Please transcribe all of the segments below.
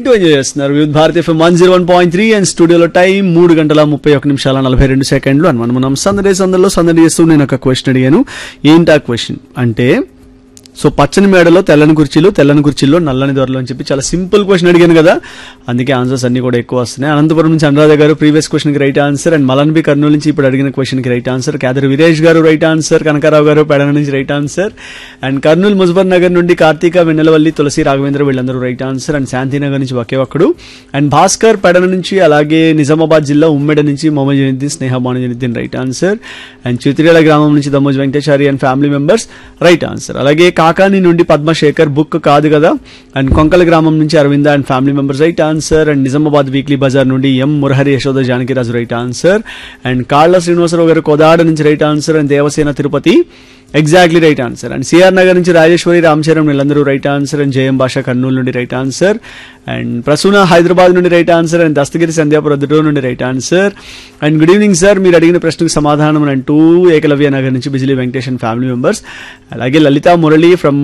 వింటూ ఎంజాయ్ చేస్తున్నారు Vividh Bharati FM one zero one point three and స్టూడియోలో టైం మూడు గంటల ముప్పై ఒక నిమిషాల నలభై రెండు సెకండ్లు అని మనం మనం సందడి సందడిలో సందడి చేస్తూ నేను ఒక క్వశ్చన్ అడిగాను ఏంటి ఆ క్వశ్చన్ అంటే సో పచ్చని మేడలో తెల్లని కుర్చీలు తెల్లని కుర్చీల్లో నల్లని దొరలు అని చెప్పి చాలా సింపుల్ క్వశ్చన్ అడిగాను కదా అందుకే ఆన్సర్స్ అన్ని కూడా ఎక్కువ వస్తున్నాయి అనంతపురం నుంచి అనురాధ గారు ప్రీవియస్ క్వశ్చన్ కి రైట్ ఆన్సర్ అండ్ మలన్బి కర్నూలు నుంచి ఇప్పుడు అడిగిన క్వశ్చన్ కి రైట్ ఆన్సర్ కేదర్ వీరేష్ గారు రైట్ ఆన్సర్ కనకారావు గారు పెడన నుంచి right answer and Kurnool Muzaffar Nagar నుండి కార్తీక వెన్నెలవల్లి తులసి రాఘవేంద్ర వీళ్ళందరూ రైట్ ఆన్సర్ అండ్ శాంతినగర్ నుంచి ఒకే ఒక్కడు అండ్ భాస్కర్ పెడన నుంచి అలాగే నిజామాబాద్ జిల్లా ఉమ్మెడ నుంచి మొహమ్మద్ జైనుద్దీన్ స్నేహ బాణజనుద్దీన్ రైట్ ఆన్సర్ అండ్ చిత్రియాల గ్రామం నుంచి Dammoj Venkateshari and family members right answer అలాగే కాకాని నుండి పద్మశేఖర్ బుక్ కాదు కదా అండ్ కొంకల గ్రామం నుంచి Aravinda and family members right answer and Nizamabad weekly bazaar నుండి M Murahari Yashoda Janakiraju right answer and Kalla Srinivasarao గారు కోదాడ నుంచి right answer and Devasena Tirupati exactly right answer and CR Nagar నుంచి రాజేశ్వరి రామచరణ్ వీళ్ళందరూ రైట్ ఆన్సర్ అండ్ జయం భాష కర్నూలు నుండి right answer and Prasuna Hyderabad నుండి రైట్ ఆన్సర్ అండ్ దస్తగిరి సంధ్యాపురద్దుటో నుండి right answer and good evening sir మీరు అడిగిన ప్రశ్నకు సమాధానం అంటూ ఏకలవ్య నగర్ నుంచి బిజిలీ వెంకటేషన్ ఫ్యామిలీ మెంబర్స్ అలాగే లలిత మురళి ఫ్రమ్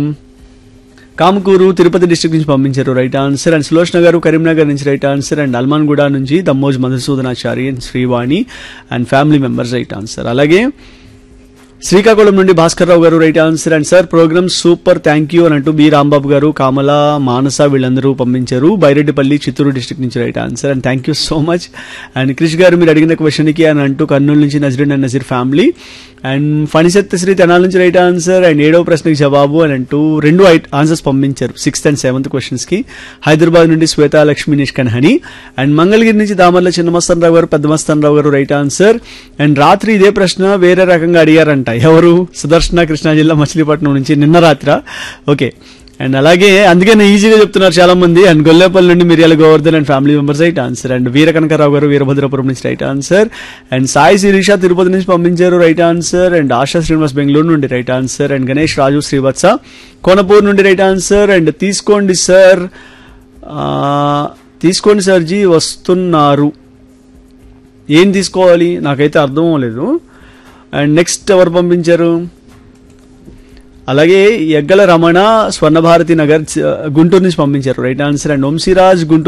కామకూరు తిరుపతి డిస్ట్రిక్ట్ నుంచి పంపించారు రైట్ ఆన్సర్ అండ్ సులోచన గారు కరీంనగర్ నుంచి రైట్ ఆన్సర్ అండ్ అల్మాన్గూడ నుంచి Dammoj Madhusudanachari and Srivani and family members right answer అలాగే శ్రీకాకుళం నుండి భాస్కర్ రావు గారు right answer and sir program super thank you అని అంటూ బి రాంబాబు గారు కామల మానస వీళ్ళందరూ పంపించారు బైరెడ్డిపల్లి చిత్తూరు డిస్ట్రిక్ట్ నుంచి right answer and thank you so much and Krish గారు మీరు అడిగిన క్వశ్చన్కి అని అంటూ కర్నూలు నుంచి Nazrun and Nazir family and ఫణిసత్ శ్రీ తెనాల నుంచి రైట్ ఆన్సర్ అండ్ ఏడవ ప్రశ్నకి జవాబు అని అంటూ రెండు ఆన్సర్స్ పంపించారు సిక్స్త్ అండ్ సెవెంత్ క్వశ్చన్స్ కి హైదరాబాద్ నుండి శ్వేతా లక్ష్మి నిష్కన్ హని అండ్ మంగళగిరి నుంచి దామర్ల చిన్నమస్తాన్ రావు గారు పెద్దమస్తాన్ రావు గారు రైట్ ఆన్సర్ అండ్ రాత్రి ఇదే ప్రశ్న వేరే రకంగా అడిగారంట ఎవరు సుదర్శన కృష్ణా జిల్లా మచిలీపట్నం నుంచి నిన్న రాత్ర ఓకే అండ్ అలాగే అందుకే నేను ఈజీగా చెప్తున్నారు చాలా మంది అండ్ గొల్లేపల్లి నుండి Miriyala Govardhan and family members right answer and Veera Kanakarao గారు వీరభద్రపురం నుంచి right answer and Sai Sirisha Tirupati నుంచి పంపించారు right answer and Asha Srinivas Bengaluru నుండి right answer and Ganesh Raju Srivatsa Konapur నుండి రైట్ ఆన్సర్ అండ్ తీసుకోండి సార్ ఆ, తీసుకోండి సార్ జీ వస్తున్నారు ఏం తీసుకోవాలి నాకైతే అర్థం అవ్వలేదు అండ్ నెక్స్ట్ ఎవరు పంపించారు అలాగే ఎగ్గల రమణ స్వర్ణభారతి నగర్ చ- గుంటూరు నుంచి పంపించారు right answer and Vamsiraj Guntur